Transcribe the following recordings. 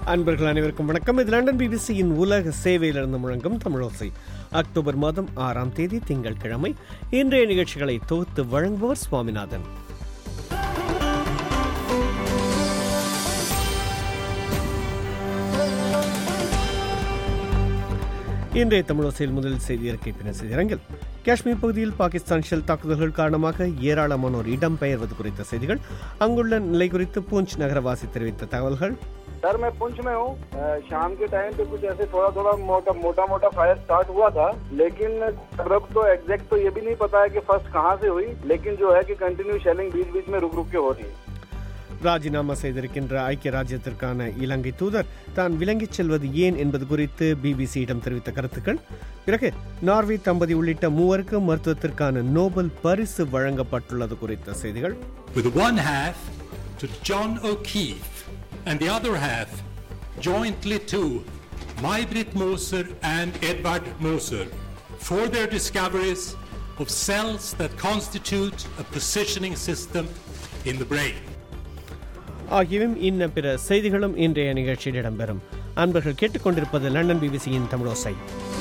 அன்பர்கள் அனைவருக்கும் வணக்கம் இது லண்டன் பிபிசியின் உலக சேவையிலிருந்து முழங்கும் தமிழோசை அக்டோபர் மாதம் ஆறாம் தேதி திங்கட்கிழமை இன்றைய நிகழ்ச்சிகளை தொகுத்து வழங்குபவர் சுவாமிநாதன் இன்றைய தமிழோசையில் முதல் செய்தி அறிக்கை பின்னர் செய்திரங்கில் காஷ்மீர் பகுதியில் பாகிஸ்தான் ஷெல் தாக்குதல்கள் காரணமாக ஏராளமானோர் இடம்பெயர்வது குறித்த செய்திகள் அங்குள்ள நிலை குறித்து பூஞ்ச் நகரவாசி தெரிவித்த தகவல்கள் सर मैं पुंछ में हूँ अ, शाम के टाइम पे कुछ ऐसे थोड़ा थोड़ा मोटा मोटा मोटा फायर स्टार्ट हुआ था लेकिन तब तो एग्जैक्ट तो ये भी नहीं पता है कि फर्स्ट कहाँ से हुई लेकिन जो है कि कंटिन्यू शेलिंग बीच बीच में रुक रुक के हो रही है ராஜினாமா செய்திருக்கின்ற ஐக்கிய ராஜ்யத்திற்கான இலங்கை தூதர் தான் விலகிச் செல்வது ஏன் என்பது குறித்து பிபிசியிடம் தெரிவித்த கருத்துக்கள் பிறகு நார்வே தம்பதி உள்ளிட்ட மூவருக்கு மருத்துவத்திற்கான நோபல் பரிசு வழங்கப்பட்டுள்ளது குறித்த செய்திகள் with one half to John O'Keefe and the other half jointly to May-Britt Moser and Edvard Moser for their discoveries of cells that constitute a positioning system in the brain. ஆகியவும் இன்ன பிற செய்திகளும் இன்றைய நிகழ்ச்சியில் இடம்பெறும் அன்பர்கள் கேட்டுக்கொண்டிருப்பது லண்டன் பிபிசியின் தமிழோசை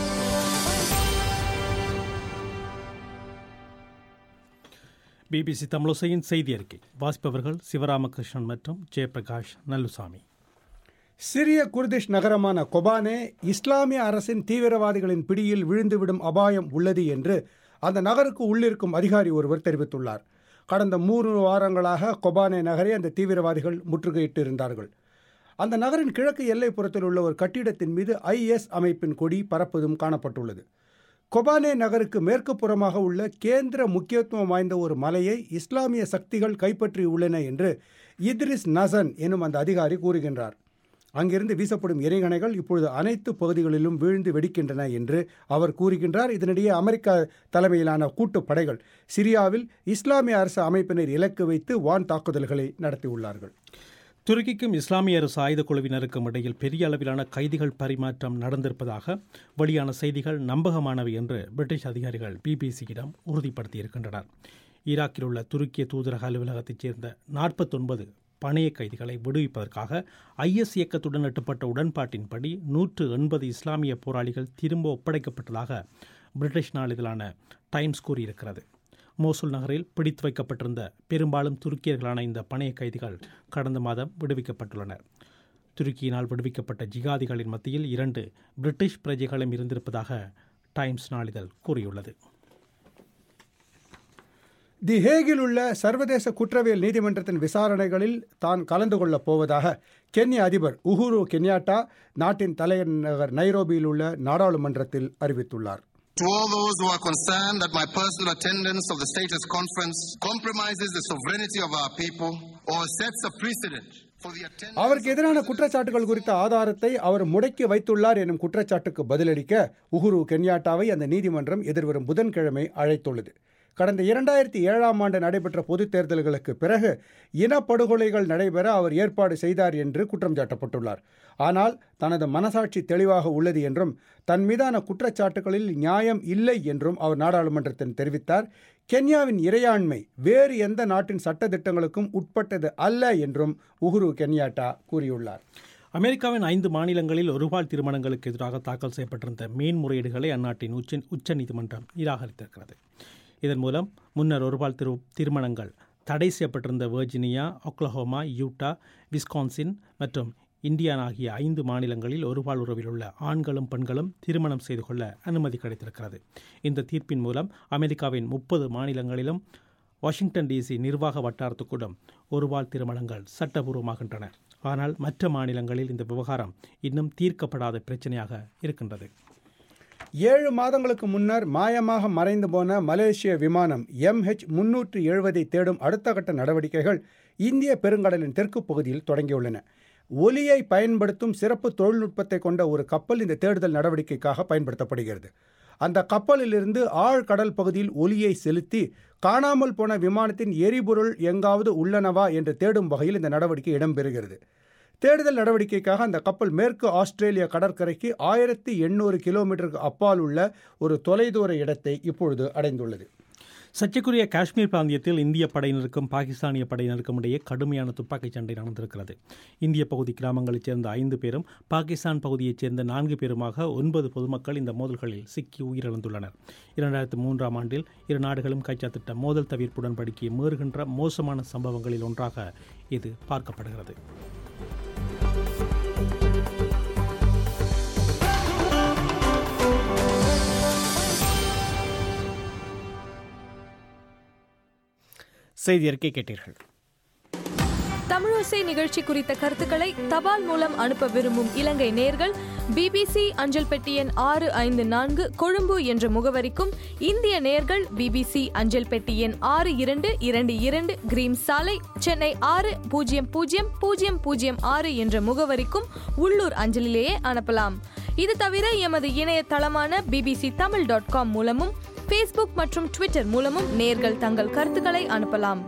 BBC தமிழோசையின் செய்தி அறிக்கை வாசிப்பவர்கள் சிவராமகிருஷ்ணன் மற்றும் ஜெயபிரகாஷ் நல்லுசாமி சிறிய குர்திஷ் நகரமான கொபானே இஸ்லாமிய அரசின் தீவிரவாதிகளின் பிடியில் விழுந்துவிடும் அபாயம் உள்ளது என்று அந்த நகருக்கு உள்ளிருக்கும் அதிகாரி ஒருவர் தெரிவித்துள்ளார் கடந்த மூன்று வாரங்களாக கொபானே நகரை அந்த தீவிரவாதிகள் முற்றுகையிட்டு இருந்தார்கள் அந்த நகரின் கிழக்கு எல்லைப்புறத்தில் உள்ள ஒரு கட்டிடத்தின் மீது ஐஎஸ் அமைப்பின் கொடி பறப்பதும் காணப்பட்டுள்ளது கொபானே நகருக்கு மேற்கு புறமாக உள்ள கேந்திர முக்கியத்துவம் வாய்ந்த ஒரு மலையை இஸ்லாமிய சக்திகள் கைப்பற்றியுள்ளன என்று இத்ரிஸ் நசன் எனும் அந்த அதிகாரி கூறுகின்றார் அங்கிருந்து வீசப்படும் எரிகணைகள் இப்பொழுது அனைத்து பகுதிகளிலும் வீழ்ந்து வெடிக்கின்றன என்று அவர் கூறுகின்றார் இதனிடையே அமெரிக்கா தலைமையிலான கூட்டுப் படைகள் சிரியாவில் இஸ்லாமிய அரசு அமைப்பினர் இலக்கு வைத்து வான் தாக்குதல்களை நடத்தியுள்ளார்கள் துருக்கிக்கும் இஸ்லாமிய அரசு ஆயுத குழுவினருக்கும் இடையில் பெரிய அளவிலான கைதிகள் பரிமாற்றம் நடந்திருப்பதாக வெளியான செய்திகள் நம்பகமானவை என்று பிரிட்டிஷ் அதிகாரிகள் பிபிசியிடம் உறுதிப்படுத்தியிருக்கின்றனர் ஈராக்கில் உள்ள துருக்கிய தூதரக அலுவலகத்தைச் சேர்ந்த நாற்பத்தொன்பது பணைய கைதிகளை விடுவிப்பதற்காக ஐஎஸ் இயக்கத்துடன் எட்டப்பட்ட உடன்பாட்டின்படி நூற்று எண்பது இஸ்லாமிய போராளிகள் திரும்ப ஒப்படைக்கப்பட்டதாக பிரிட்டிஷ் நாளிதழான டைம்ஸ் கூறியிருக்கிறது மோசுல் நகரில் பிடித்து வைக்கப்பட்டிருந்த பெரும்பாலும் துருக்கியர்களான இந்த பணைய கைதிகள் கடந்த மாதம் விடுவிக்கப்பட்டுள்ளனர் துருக்கியினால் விடுவிக்கப்பட்ட ஜிகாதிகளின் மத்தியில் இரண்டு பிரிட்டிஷ் பிரஜைகளும் இருந்திருப்பதாக டைம்ஸ் நாளிதழ் கூறியுள்ளது தி ஹேகில் உள்ள சர்வதேச குற்றவியல் நீதிமன்றத்தின் விசாரணைகளில் தான் கலந்து கொள்ளப் போவதாக கென்யா அதிபர் உஹுரு கென்யாட்டா நாட்டின் தலைநகர் நைரோபியில் உள்ள நாடாளுமன்றத்தில் அறிவித்துள்ளார் To all those who are concerned that my personal attendance of the status conference compromises the sovereignty of our people or sets a precedent for the attendance அவருக்கு எதிரான குற்றச்சாட்டுகள் குறித்த ஆதாரத்தை அவர் முடக்கி வைத்துள்ளார் எனும் குற்றச்சாட்டுக்கு பதிலளிக்க உஹுரு கென்யாட்டாவை அந்த நீதிமன்றம் எதிர்வரும் புதன்கிழமை அழைத்துள்ளது கடந்த இரண்டாயிரத்தி ஏழாம் ஆண்டு நடைபெற்ற பொதுத் தேர்தல்களுக்கு பிறகு இனப்படுகொலைகள் நடைபெற அவர் ஏற்பாடு செய்தார் என்று குற்றம் சாட்டப்பட்டுள்ளார் ஆனால் தனது மனசாட்சி தெளிவாக உள்ளது என்றும் தன் மீதான குற்றச்சாட்டுகளில் நியாயம் இல்லை என்றும் அவர் நாடாளுமன்றத்தில் தெரிவித்தார் கென்யாவின் இறையாண்மை வேறு எந்த நாட்டின் சட்டத்திட்டங்களுக்கும் உட்பட்டது அல்ல என்றும் உஹுரு கென்யாட்டா கூறியுள்ளார் அமெரிக்காவின் ஐந்து மாநிலங்களில் ஒருபால் திருமணங்களுக்கு எதிராக தாக்கல் செய்யப்பட்டிருந்த மேன்முறையீடுகளை அந்நாட்டின் உச்ச உச்சநீதிமன்றம் நிராகரித்திருக்கிறது இதன் மூலம் முன்னர் ஒருபால் திரு திருமணங்கள் தடை செய்யப்பட்டிருந்த வெர்ஜினியா ஒக்லஹோமா யூட்டா விஸ்கான்சின் மற்றும் இந்தியானா ஆகிய ஐந்து மாநிலங்களில் ஒருபால் உறவில் உள்ள ஆண்களும் பெண்களும் திருமணம் செய்து கொள்ள அனுமதி கிடைத்திருக்கிறது இந்த தீர்ப்பின் மூலம் அமெரிக்காவின் முப்பது மாநிலங்களிலும் வாஷிங்டன் டிசி நிர்வாக வட்டாரத்துக்கூடம் ஒருபால் திருமணங்கள் சட்டபூர்வமாகின்றன ஆனால் மற்ற மாநிலங்களில் இந்த விவகாரம் இன்னும் தீர்க்கப்படாத பிரச்சனையாக இருக்கின்றது ஏழு மாதங்களுக்கு முன்னர் மாயமாக மறைந்து போன மலேசிய விமானம் எம்ஹெச் முன்னூற்று எழுபதை தேடும் அடுத்த கட்ட நடவடிக்கைகள் இந்திய பெருங்கடலின் தெற்கு பகுதியில் தொடங்கியுள்ளன ஒலியை பயன்படுத்தும் சிறப்பு தொழில்நுட்பத்தை கொண்ட ஒரு கப்பல் இந்த தேடுதல் நடவடிக்கைக்காக பயன்படுத்தப்படுகிறது அந்த கப்பலிலிருந்து ஆழ்கடல் பகுதியில் ஒலியை செலுத்தி காணாமல் போன விமானத்தின் எரிபொருள் எங்காவது உள்ளனவா என்று தேடும் வகையில் இந்த நடவடிக்கை இடம்பெறுகிறது தேடுதல் நடவடிக்கைக்காக அந்த கப்பல் மேற்கு ஆஸ்திரேலிய கடற்கரைக்கு ஆயிரத்தி எண்ணூறு கிலோமீட்டருக்கு அப்பால் உள்ள ஒரு தொலைதூர இடத்தை இப்பொழுது அடைந்துள்ளது சர்ச்சைக்குரிய காஷ்மீர் பிராந்தியத்தில் இந்திய படையினருக்கும் பாகிஸ்தானிய படையினருக்கும் இடையே கடுமையான துப்பாக்கிச் சண்டை நடந்திருக்கிறது இந்திய பகுதி கிராமங்களைச் சேர்ந்த ஐந்து பேரும் பாகிஸ்தான் பகுதியைச் சேர்ந்த நான்கு பேருமாக ஒன்பது பொதுமக்கள் இந்த மோதல்களில் சிக்கி உயிரிழந்துள்ளனர் இரண்டாயிரத்து மூன்றாம் ஆண்டில் இரு நாடுகளும் கைச்சாத்திட்ட மோதல் தவிர்ப்பு உடன்படிக்கையை மீறுகின்ற மோசமான சம்பவங்களில் ஒன்றாக இது பார்க்கப்படுகிறது செய்தி அறிக்கை கேட்டீர்கள் தமிழோசை நிகழ்ச்சி குறித்த கருத்துக்களை தபால் மூலம் அனுப்ப விரும்பும் இலங்கை நேர்கள் பிபிசி அஞ்சல் பெட்டி எண் ஆறு ஐந்து நான்கு கொழும்பு என்ற முகவரிக்கும் இந்திய நேர்கள் பிபிசி அஞ்சல் பெட்டி எண் ஆறு இரண்டு இரண்டு இரண்டு கிரீம் சாலை சென்னை ஆறு பூஜ்ஜியம் பூஜ்ஜியம் பூஜ்ஜியம் பூஜ்ஜியம் ஆறு என்ற முகவரிக்கும் உள்ளூர் அஞ்சலிலேயே அனுப்பலாம் இது தவிர எமது இணையதளமான பிபிசி தமிழ் டாட் காம் மூலமும் ஃபேஸ்புக் மற்றும் ட்விட்டர் மூலமும் நேர்கள் தங்கள் கருத்துக்களை அனுப்பலாம்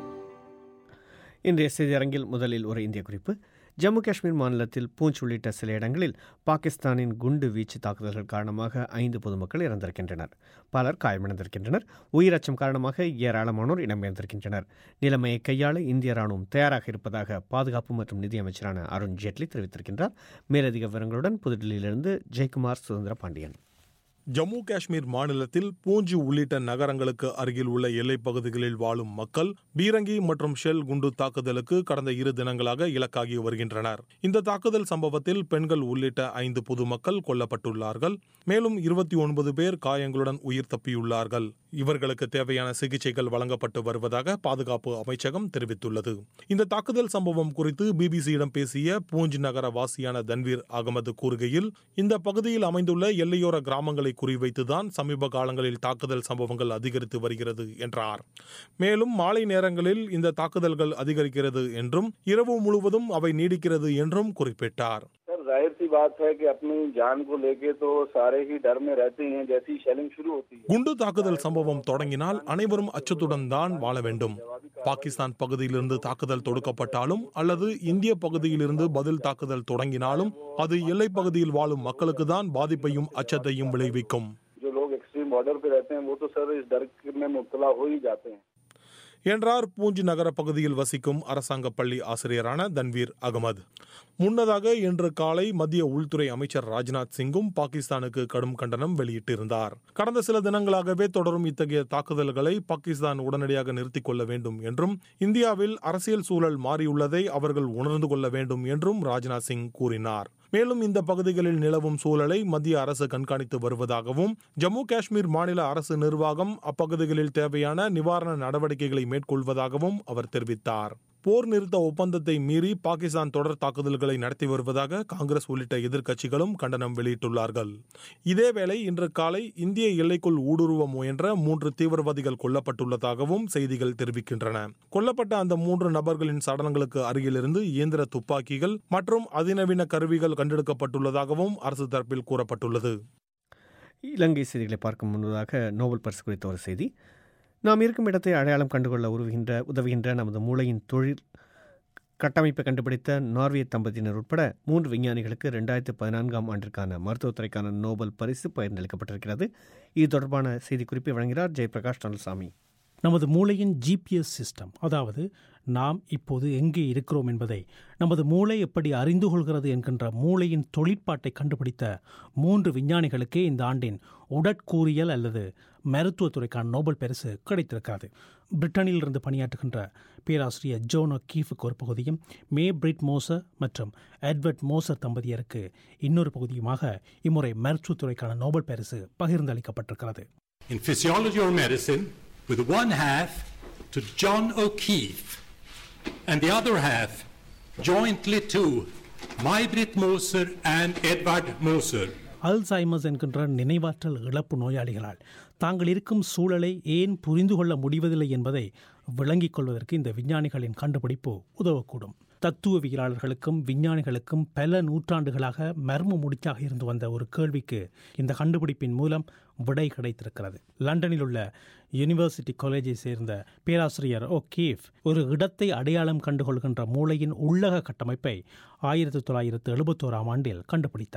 இன்றைய செய்தி அரங்கில் முதலில் ஒரு இந்திய குறிப்பு ஜம்மு காஷ்மீர் மாநிலத்தில் பூஞ்ச் உள்ளிட்ட சில இடங்களில் பாகிஸ்தானின் குண்டு வீச்சு தாக்குதல்கள் காரணமாக ஐந்து பொதுமக்கள் இறந்திருக்கின்றனர் பலர் காயமடைந்திருக்கின்றனர் உயிரச்சம் காரணமாக ஏராளமானோர் இடம்பெயர்ந்திருக்கின்றனர் நிலைமையை கையாள இந்திய ராணுவம் தயாராக இருப்பதாக பாதுகாப்பு மற்றும் நிதியமைச்சரான அருண் ஜேட்லி தெரிவித்திருக்கின்றார் மேலதிக விவரங்களுடன் புதுடில்லியிலிருந்து ஜெயக்குமார் சுதந்திர பாண்டியன் ஜம்மு காஷ்மீர் மாநிலத்தில் பூஞ்சி உள்ளிட்ட நகரங்களுக்கு அருகில் உள்ள எல்லைப் பகுதிகளில் வாழும் மக்கள் பீரங்கி மற்றும் ஷெல் குண்டு தாக்குதலுக்கு கடந்த இரு தினங்களாக இலக்காகி வருகின்றனர் இந்த தாக்குதல் சம்பவத்தில் பெண்கள் உள்ளிட்ட ஐந்து பொதுமக்கள் கொல்லப்பட்டுள்ளார்கள் மேலும் இருபத்தி ஒன்பது பேர் காயங்களுடன் உயிர் தப்பியுள்ளார்கள் இவர்களுக்கு தேவையான சிகிச்சைகள் வழங்கப்பட்டு வருவதாக பாதுகாப்பு அமைச்சகம் தெரிவித்துள்ளது இந்த தாக்குதல் சம்பவம் குறித்து பிபிசியிடம் பேசிய பூஞ்ச் நகர வாசியான தன்வீர் அகமது கூறுகையில் இந்த பகுதியில் அமைந்துள்ள எல்லையோர கிராமங்களை குறிவைத்துதான் சமீப காலங்களில் தாக்குதல் சம்பவங்கள் அதிகரித்து வருகிறது என்றார் மேலும் மாலை நேரங்களில் இந்த தாக்குதல்கள் அதிகரிக்கிறது என்றும் இரவு முழுவதும் அவை நீடிக்கிறது என்றும் குறிப்பிட்டார் सर जाहिर सी बात है कि अपनी जान को लेके तो सारे ही डर में रहते हैं जैसी शेलिंग शुरू होती है குண்டு தாக்குதல் சம்பவம் தொடங்கினால் அனைவரும் அச்சத்துடன் தான் வாழ வேண்டும் பாகிஸ்தான் பகுதியிலிருந்து தாக்குதல் தொடுக்கப்பட்டாலும் அல்லது இந்திய பகுதியிலிருந்து பதில் தாக்குதல் தொடங்கினாலும் அது எல்லைப் பகுதியில் வாழும் மக்களுக்கு தான் பாதிப்பையும் அச்சத்தையும் விளைவிக்கும் जो लोग एक्सट्रीम बॉर्डर पे रहते हैं वो तो सर इस डर में मुब्तला हो ही जाते हैं என்றார் பூஞ்ச் நகர பகுதியில் வசிக்கும் அரசாங்க பள்ளி ஆசிரியரான தன்வீர் அகமது முன்னதாக இன்று காலை மத்திய உள்துறை அமைச்சர் ராஜ்நாத் சிங்கும் பாகிஸ்தானுக்கு கடும் கண்டனம் வெளியிட்டிருந்தார் கடந்த சில தினங்களாகவே தொடரும் இத்தகைய தாக்குதல்களை பாகிஸ்தான் உடனடியாக நிறுத்திக் கொள்ள வேண்டும் என்றும் இந்தியாவில் அரசியல் சூழல் மாறியுள்ளதை அவர்கள் உணர்ந்து கொள்ள வேண்டும் என்றும் ராஜ்நாத் சிங் கூறினார் மேலும் இந்த பகுதிகளில் நிலவும் சூழலை மத்திய அரசு கண்காணித்து வருவதாகவும் ஜம்மு காஷ்மீர் மாநில அரசு நிர்வாகம் அப்பகுதிகளில் தேவையான நிவாரண நடவடிக்கைகளை மேற்கொள்வதாகவும் அவர் தெரிவித்தார் போர் நிறுத்த ஒப்பந்தத்தை மீறி பாகிஸ்தான் தொடர் தாக்குதல்களை நடத்தி வருவதாக காங்கிரஸ் உள்ளிட்ட எதிர்க்கட்சிகளும் கண்டனம் வெளியிட்டுள்ளார்கள் இதேவேளை இன்று காலை இந்திய எல்லைக்குள் ஊடுருவ முயன்ற மூன்று தீவிரவாதிகள் கொல்லப்பட்டுள்ளதாகவும் செய்திகள் தெரிவிக்கின்றன கொல்லப்பட்ட அந்த மூன்று நபர்களின் சடலங்களுக்கு அருகிலிருந்து இயந்திர துப்பாக்கிகள் மற்றும் அதிநவீன கருவிகள் கண்டெடுக்கப்பட்டுள்ளதாகவும் அரசு தரப்பில் கூறப்பட்டுள்ளது இலங்கை செய்திகளை பார்க்கும் முன்னதாக நோபல் பரிசு குறித்த ஒரு செய்தி நாம் இருக்கும் இடத்தை அடையாளம் கண்டுகொள்ள உதவுகின்ற உதவுகின்ற நமது மூளையின் தொழில் கட்டமைப்பை கண்டுபிடித்த நார்வே தம்பதியினர் உட்பட மூன்று விஞ்ஞானிகளுக்கு ரெண்டாயிரத்து பதினான்காம் ஆண்டிற்கான மருத்துவத்துறைக்கான நோபல் பரிசு பகிர்ந்தளிக்கப்பட்டிருக்கிறது இது தொடர்பான செய்திக்குறிப்பை வழங்குகிறார் ஜெயபிரகாஷ் நல்சாமி நமது மூளையின் ஜிபிஎஸ் சிஸ்டம் அதாவது நாம் இப்போது எங்கே இருக்கிறோம் என்பதை நமது மூளை எப்படி அறிந்து கொள்கிறது என்கின்ற மூளையின் தொழிற்பாட்டை கண்டுபிடித்த மூன்று விஞ்ஞானிகளுக்கே இந்த ஆண்டின் உடற்கூறியல் அல்லது மருத்துவத்துறைக்கான நோபல் பரிசு கிடைத்திருக்கிறது பிரிட்டனில் இருந்து பணியாற்றுகின்ற பேராசிரியர் ஜோனோ கீஃபுக்கு ஒரு பகுதியும் மே பிரிட் மோசர் மற்றும் எட்வர்ட் மோசர் தம்பதியருக்கு இன்னொரு பகுதியுமாக இம்முறை மருத்துவத்துறைக்கான நோபல் பரிசு பகிர்ந்தளிக்கப்பட்டிருக்கிறது In physiology or medicine, with one half to John O'Keefe, and the other half jointly to Maybrit Moser and Edvard Moser. Alzheimer's என்கின்ற நினைவாற்றல் இழப்பு நோயாளிகளால் தாங்கள் இருக்கும் சூழலை ஏன் புரிந்து கொள்ள முடிவதில்லை என்பதை விளங்கிக் கொள்வதற்கு இந்த விஞ்ஞானிகளின் கண்டுபிடிப்பு உதவக்கூடும் தத்துவவியலாளர்களுக்கும் விஞ்ஞானிகளுக்கும் பல நூற்றாண்டுகளாக மர்ம முடிச்சாக இருந்து வந்த ஒரு கேள்விக்கு இந்த கண்டுபிடிப்பின் மூலம் விடை கிடைத்திருக்கிறது லண்டனில் உள்ள யூனிவர்சிட்டி காலேஜை சேர்ந்த பேராசிரியர் ஓ கீஃப் ஒரு இடத்தை அடையாளம் கண்டுகொள்கின்ற மூளையின் உள்ளக கட்டமைப்பை ஆயிரத்தி தொள்ளாயிரத்து எழுபத்தோராம் ஆண்டில் கண்டுபிடித்தார்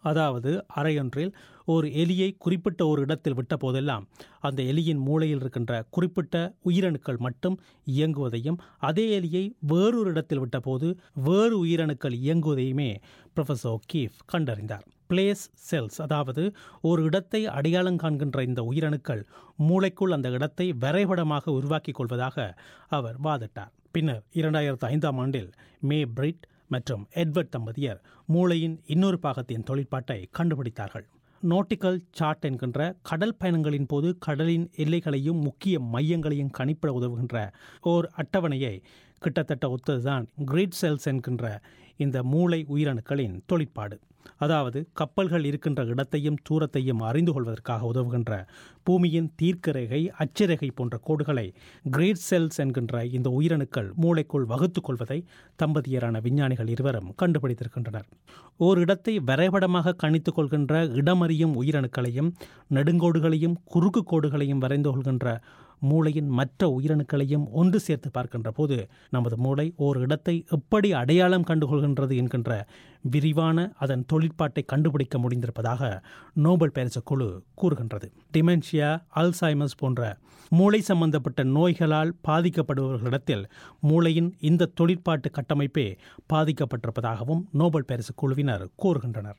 அதாவது அறையொன்றில் ஒரு எலியை குறிப்பிட்ட ஒரு இடத்தில் விட்ட போதெல்லாம் அந்த எலியின் மூளையில் இருக்கின்ற குறிப்பிட்ட உயிரணுக்கள் மட்டும் இயங்குவதையும் அதே எலியை வேறொரு இடத்தில் விட்டபோது வேறு உயிரணுக்கள் இயங்குவதையுமே ப்ரொஃபஸர் கீஃப் கண்டறிந்தார் பிளேஸ் செல்ஸ் அதாவது ஒரு இடத்தை அடையாளம் காண்கின்ற இந்த உயிரணுக்கள் மூளைக்குள் அந்த இடத்தை வரைபடமாக உருவாக்கிக் கொள்வதாக அவர் வாதிட்டார் பின்னர் இரண்டாயிரத்து ஐந்தாம் ஆண்டில் மே பிரிட் மற்றும் எட்வர்ட் தம்பதியர் மூளையின் இன்னொரு பாகத்தின் தொழிற்பாட்டை கண்டுபிடித்தார்கள் நோட்டிக்கல் சார்ட் என்கின்ற கடல் பயணங்களின் போது கடலின் எல்லைகளையும் முக்கிய மையங்களையும் கணிப்பிட உதவுகின்ற ஓர் அட்டவணையை கிட்டத்தட்ட ஒத்ததுதான் கிரிட் செல்ஸ் என்கின்ற இந்த மூளை உயிரணுக்களின் தொழிற்பாடு அதாவது கப்பல்கள் இருக்கின்ற இடத்தையும் தூரத்தையும் அறிந்து கொள்வதற்காக உதவுகின்ற பூமியின் தீர்க்கரேகை அச்சரேகை போன்ற கோடுகளை கிரேட் செல்ஸ் என்கின்ற இந்த உயிரணுக்கள் மூளைக்குள் வகுத்துக் கொள்வதை தம்பதியரான விஞ்ஞானிகள் இருவரும் கண்டுபிடித்திருக்கின்றனர் ஓர் இடத்தை வரைபடமாக கணித்துக் கொள்கின்ற இடமறியும் உயிரணுக்களையும் நெடுங்கோடுகளையும் குறுக்கு கோடுகளையும் வரைந்து கொள்கின்ற மூளையின் மற்ற உயிரணுக்களையும் ஒன்று சேர்த்து பார்க்கின்ற போது நமது மூளை ஓர் இடத்தை எப்படி அடையாளம் கண்டுகொள்கின்றது என்கின்ற விரிவான அதன் தொழிற்பாட்டை கண்டுபிடிக்க முடிந்திருப்பதாக நோபல் பரிசு குழு கூறுகின்றது டிமென்ஷியா அல்சைமஸ் போன்ற மூளை சம்பந்தப்பட்ட நோய்களால் பாதிக்கப்படுபவர்களிடத்தில் மூளையின் இந்த தொழிற்பாட்டு கட்டமைப்பே பாதிக்கப்பட்டிருப்பதாகவும் நோபல் பரிசு குழுவினர் கூறுகின்றனர்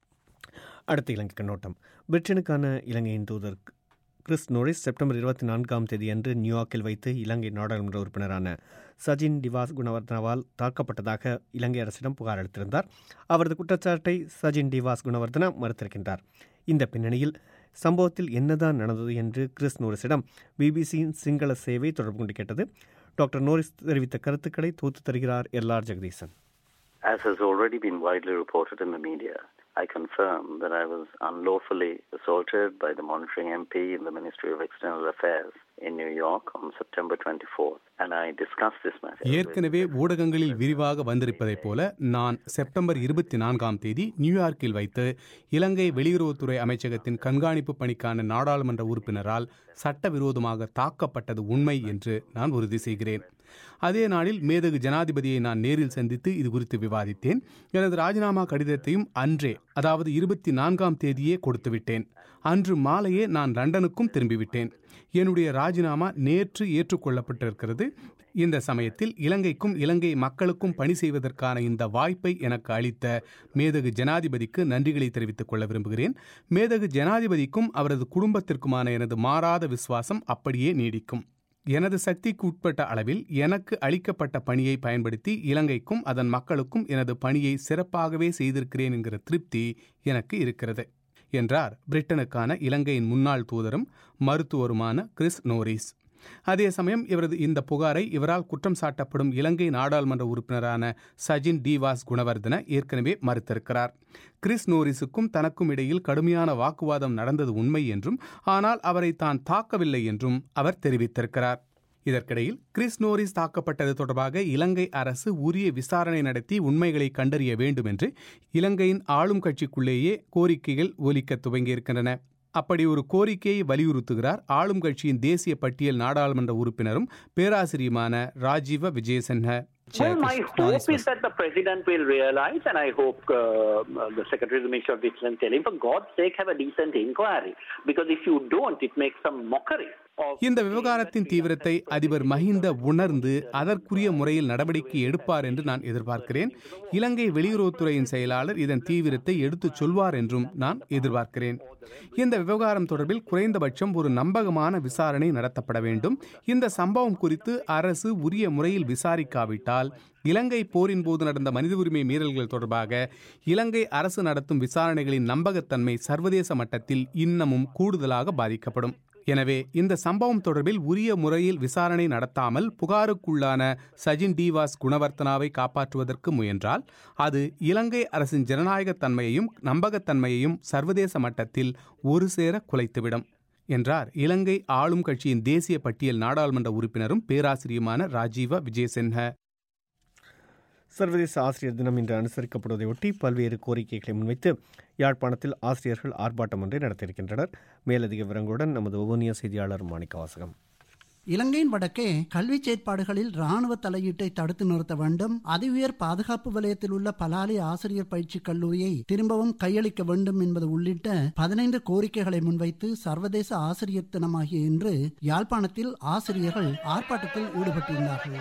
அடுத்த இலங்கை கண்ணோட்டம் பிரிட்டனுக்கான இலங்கையின் தூதர் கிறிஸ் நோரிஸ் செப்டம்பர் இருபத்தி நான்காம் தேதியன்று நியூயார்க்கில் வைத்து இலங்கை நாடாளுமன்ற உறுப்பினரான சஜின் டிவாஸ் குணவர்தனவால் தாக்கப்பட்டதாக இலங்கை அரசிடம் புகார் அளித்திருந்தார் அவரது குற்றச்சாட்டை சஜின் டிவாஸ் குணவர்தனா மறுத்திருக்கின்றார் இந்த பின்னணியில் சம்பவத்தில் என்னதான் நடந்தது என்று கிறிஸ் நோரிஸிடம் பிபிசியின் சிங்கள சேவை தொடர்பு கொண்டு கேட்டது டாக்டர் நோரிஸ் தெரிவித்த கருத்துக்களை தோத்து தருகிறார் L R Jagadeesan As has already been widely reported in the media, I confirm that I was unlawfully assaulted by the monitoring MP in the Ministry of External Affairs in New York on September 24th, and I discussed this matter. with- ஏற்கனவே ஊடகங்களில் விரிவாக வந்திருப்பதைப் போல நான் September இருபத்தி நான்காம் தேதி நியூயார்க்கில் வைத்து இலங்கை வெளியுறவுத்துறை அமைச்சகத்தின் கண்காணிப்பு பணிக்கான நாடாளுமன்ற உறுப்பினரால் சட்டவிரோதமாக தாக்கப்பட்டது உண்மை என்று நான் உறுதி செய்கிறேன் அதே நாளில் மேதகு ஜனாதிபதியை நான் நேரில் சந்தித்து இது குறித்து விவாதித்தேன் எனது ராஜினாமா கடிதத்தையும் அன்றே அதாவது இருபத்தி நான்காம் தேதியே கொடுத்துவிட்டேன் அன்று மாலையே நான் லண்டனுக்கும் திரும்பிவிட்டேன் என்னுடைய ராஜினாமா நேற்று ஏற்றுக்கொள்ளப்பட்டிருக்கிறது இந்த சமயத்தில் இலங்கைக்கும் இலங்கை மக்களுக்கும் பணி செய்வதற்கான இந்த வாய்ப்பை எனக்கு அளித்த மேதகு ஜனாதிபதிக்கு நன்றிகளை தெரிவித்துக் கொள்ள விரும்புகிறேன் மேதகு ஜனாதிபதிக்கும் அவரது குடும்பத்திற்குமான எனது மாறாத விசுவாசம் அப்படியே நீடிக்கும் எனது சக்திக்கு உட்பட்ட அளவில் எனக்கு அளிக்கப்பட்ட பணியை பயன்படுத்தி இலங்கைக்கும் அதன் மக்களுக்கும் எனது பணியை சிறப்பாகவே செய்திருக்கிறேன் என்கிற திருப்தி எனக்கு இருக்கிறது என்றார் பிரிட்டனுக்கான இலங்கையின் முன்னாள் தூதரும் மருத்துவருமான கிறிஸ் நோரிஸ் அதே சமயம் இவரது இந்த புகாரை இவரால் குற்றம் சாட்டப்படும் இலங்கை நாடாளுமன்ற உறுப்பினரான சஜின் டிவாஸ் குணவர்தன ஏற்கனவே மறுத்திருக்கிறார் கிறிஸ் நோரிஸுக்கும் தனக்கும் இடையில் கடுமையான வாக்குவாதம் நடந்தது உண்மை என்றும் ஆனால் அவரை தான் தாக்கவில்லை என்றும் அவர் தெரிவித்திருக்கிறார் இதற்கிடையில் கிறிஸ் நோரிஸ் தாக்கப்பட்டது தொடர்பாக இலங்கை அரசு உரிய விசாரணை நடத்தி உண்மைகளை கண்டறிய வேண்டும் என்று இலங்கையின் ஆளும் கட்சிக்குள்ளேயே கோரிக்கைகள் ஒலிக்க துவங்கியிருக்கின்றன அப்படி ஒரு கோரிக்கையை வலியுறுத்துகிறார் ஆளும் கட்சியின் தேசிய பட்டியல் நாடாளுமன்ற உறுப்பினரும் பேராசிரியுமான ராஜீவ விஜயசன்ஹ Well, my hope is that the president will realize, and I hope uh, the secretary of the Ministry of Defense tell him, for God's sake, have a decent inquiry. Because if you don't, it makes some mockery. of இந்த விவகாரத்தின் தீவிரத்தை அதிபர் மஹிந்த உணர்ந்து அதற்குரிய முறையில் நடவடிக்கை எடுப்பார் என்று நான் எதிர்பார்க்கிறேன் இலங்கை வெளியுறவுத்துறையின் செயலாளர் இதன் தீவிரத்தை எடுத்துச் சொல்வார் என்றும் நான் எதிர்பார்க்கிறேன் இந்த விவகாரம் தொடர்பில் குறைந்தபட்சம் ஒரு நம்பகமான விசாரணை நடத்தப்பட வேண்டும் இந்த சம்பவம் குறித்து அரசு உரிய முறையில் விசாரிக்காவிட்டால் இலங்கை போரின் போது நடந்த மனித உரிமை மீறல்கள் தொடர்பாக இலங்கை அரசு நடத்தும் விசாரணைகளின் நம்பகத்தன்மை சர்வதேச மட்டத்தில் இன்னமும் கூடுதலாக பாதிக்கப்படும் எனவே இந்த சம்பவம் தொடர்பில் உரிய முறையில் விசாரணை நடத்தாமல் புகாருக்குள்ளான சஜின் டிவாஸ் குணவர்த்தனாவை காப்பாற்றுவதற்கு முயன்றால் அது இலங்கை அரசின் ஜனநாயக தன்மையையும் நம்பகத்தன்மையையும் சர்வதேச மட்டத்தில் ஒரு சேர குலைத்துவிடும் என்றார் இலங்கை ஆளும் கட்சியின் தேசிய பட்டியல் நாடாளுமன்ற உறுப்பினரும் பேராசிரியுமான ராஜீவ விஜயசின்ஹ சர்வதேச ஆசிரியர் தினம் இன்று அனுசரிக்கப்படுவதையொட்டி பல்வேறு கோரிக்கைகளை முன்வைத்து யாழ்ப்பாணத்தில் ஆசிரியர்கள் ஆர்ப்பாட்டம் ஒன்றை நடத்தியிருக்கின்றனர் மேலதிக விவரங்களுடன் நமது ஒவ்வொன்றிய செய்தியாளர் மாணிக்க வாசகம் இலங்கையின் வடக்கே கல்வி செயற்பாடுகளில் ராணுவ தலையீட்டை தடுத்து நிறுத்த வேண்டும் அதிஉயர் பாதுகாப்பு வலயத்தில் உள்ள பலாலி ஆசிரியர் பயிற்சி கல்லூரியை திரும்பவும் கையளிக்க வேண்டும் என்பது உள்ளிட்ட பதினைந்து கோரிக்கைகளை முன்வைத்து சர்வதேச ஆசிரியர் தினமாகிய இன்று யாழ்ப்பாணத்தில் ஆசிரியர்கள் ஆர்ப்பாட்டத்தில் ஈடுபட்டிருந்தார்கள்